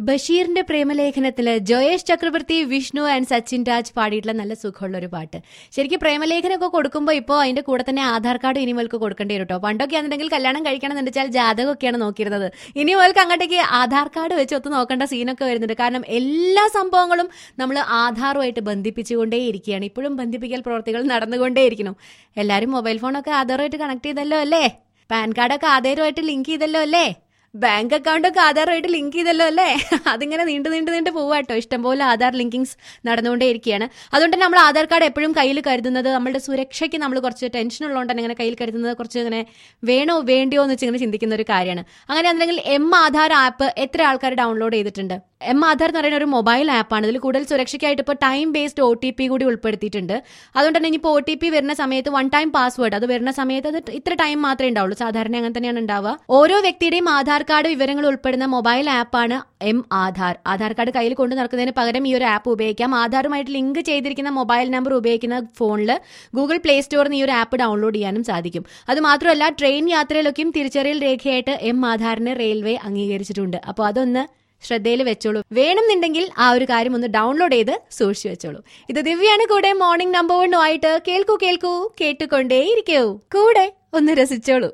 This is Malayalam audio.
ബഷീറിന്റെ പ്രേമലേഖനത്തില് ജോയേഷ് ചക്രവർത്തി വിഷ്ണു ആൻഡ് സച്ചിൻ രാജ് പാടിയിട്ടുള്ള നല്ല സുഖമുള്ള ഒരു പാട്ട് ശരിക്കും പ്രേമലേഖനമൊക്കെ കൊടുക്കുമ്പോൾ ഇപ്പോൾ അതിന്റെ കൂടെ തന്നെ ആധാർ കാർഡ് ഇനി മുതൽക്ക് കൊടുക്കേണ്ടി വരും കേട്ടോ പണ്ടൊക്കെ ആണെന്നുണ്ടെങ്കിൽ കല്യാണം കഴിക്കണം എന്ന് വെച്ചാൽ ജാതകമൊക്കെയാണ് നോക്കിയിരുന്നത് ഇനി മുതൽക്ക് അങ്ങോട്ടേക്ക് ആധാർ കാർഡ് വെച്ച് ഒത്ത് നോക്കേണ്ട സീനൊക്കെ വരുന്നുണ്ട് കാരണം എല്ലാ സംഭവങ്ങളും നമ്മൾ ആധാറുമായിട്ട് ബന്ധിപ്പിച്ചുകൊണ്ടേയിരിക്കുകയാണ് ഇപ്പോഴും ബന്ധിപ്പിക്കൽ പ്രവർത്തികൾ നടന്നുകൊണ്ടേയിരിക്കണം എല്ലാവരും മൊബൈൽ ഫോണൊക്കെ ആധാറുമായിട്ട് കണക്ട് ചെയ്തല്ലോ അല്ലേ പാൻ കാർഡൊക്കെ ആധാരമായിട്ട് ലിങ്ക് ചെയ്തല്ലോ അല്ലേ ബാങ്ക് അക്കൗണ്ടൊക്കെ ആധാറുമായിട്ട് ലിങ്ക് ചെയ്തല്ലോ അല്ലേ അതിങ്ങനെ നീണ്ടു നീണ്ടു നീണ്ടു പോവാട്ടോ ഇഷ്ടംപോലെ ആധാർ ലിങ്കിങ്സ് നടന്നുകൊണ്ടേയിരിക്കുകയാണ് അതുകൊണ്ട് നമ്മൾ ആധാർ കാർഡ് എപ്പോഴും കയ്യിൽ കരുതുന്നത് നമ്മുടെ സുരക്ഷയ്ക്ക് നമ്മൾ കുറച്ച് ടെൻഷൻ ഉള്ളതുകൊണ്ട് തന്നെ ഇങ്ങനെ കയ്യിൽ കരുതുന്നത് കുറച്ച് ഇങ്ങനെ വേണോ വേണ്ടിയോ എന്ന് വെച്ച് ഇങ്ങനെ ചിന്തിക്കുന്ന ഒരു കാര്യമാണ് അങ്ങനെ ആണെങ്കിൽ എം ആധാർ ആപ്പ് എത്ര ആൾക്കാർ ഡൗൺലോഡ് ചെയ്തിട്ടുണ്ട് എം ആധാർ എന്ന് പറയുന്ന ഒരു മൊബൈൽ ആപ്പാണ് ഇതിൽ കൂടുതൽ സുരക്ഷയ്ക്കായിട്ട് ഇപ്പോൾ time based O T P കൂടി ഉൾപ്പെടുത്തിയിട്ടുണ്ട് അതുകൊണ്ട് തന്നെ ഇനിയിപ്പോൾ ഒ ടി പി വരുന്ന സമയത്ത് വൺ ടൈം പാസ്വേഡ് അത് വരുന്ന സമയത്ത് അത് ഇത്ര ടൈം മാത്രമേ ഉണ്ടാവുള്ളൂ സാധാരണ അങ്ങനെ തന്നെയാണ് ഉണ്ടാവുക ഓരോ വ്യക്തിയുടെയും ആധാർ കാർഡ് വിവരങ്ങൾ ഉൾപ്പെടുന്ന മൊബൈൽ ആപ്പാണ് എം ആധാർ ആധാർ കാർഡ് കയ്യിൽ കൊണ്ടു നടക്കുന്നതിന് പകരം ഈ ഒരു ആപ്പ് ഉപയോഗിക്കാം ആധാറുമായിട്ട് ലിങ്ക് ചെയ്തിരിക്കുന്ന മൊബൈൽ നമ്പർ ഉപയോഗിക്കുന്ന ഫോണിൽ ഗൂഗിൾ പ്ലേ സ്റ്റോറിൽ നിന്ന് ഈ ഒരു ആപ്പ് ഡൗൺലോഡ് ചെയ്യാനും സാധിക്കും അത് മാത്രമല്ല ട്രെയിൻ യാത്രയിലൊക്കെയും തിരിച്ചറിയൽ രേഖയായിട്ട് എം ആധാറിന് റെയിൽവേ അംഗീകരിച്ചിട്ടുണ്ട് അപ്പോൾ അതൊന്ന് ശ്രദ്ധയിൽ വെച്ചോളൂ വേണമെന്നുണ്ടെങ്കിൽ ആ ഒരു കാര്യം ഒന്ന് ഡൗൺലോഡ് ചെയ്ത് സൂക്ഷിച്ചു വെച്ചോളൂ ഇത് ദിവ്യാണ് കൂടെ മോർണിംഗ് നമ്പർ വണ്ണുമായിട്ട് കേൾക്കൂ കേൾക്കൂ കേട്ടുകൊണ്ടേയിരിക്കൂ കൂടെ ഒന്ന് രസിച്ചോളൂ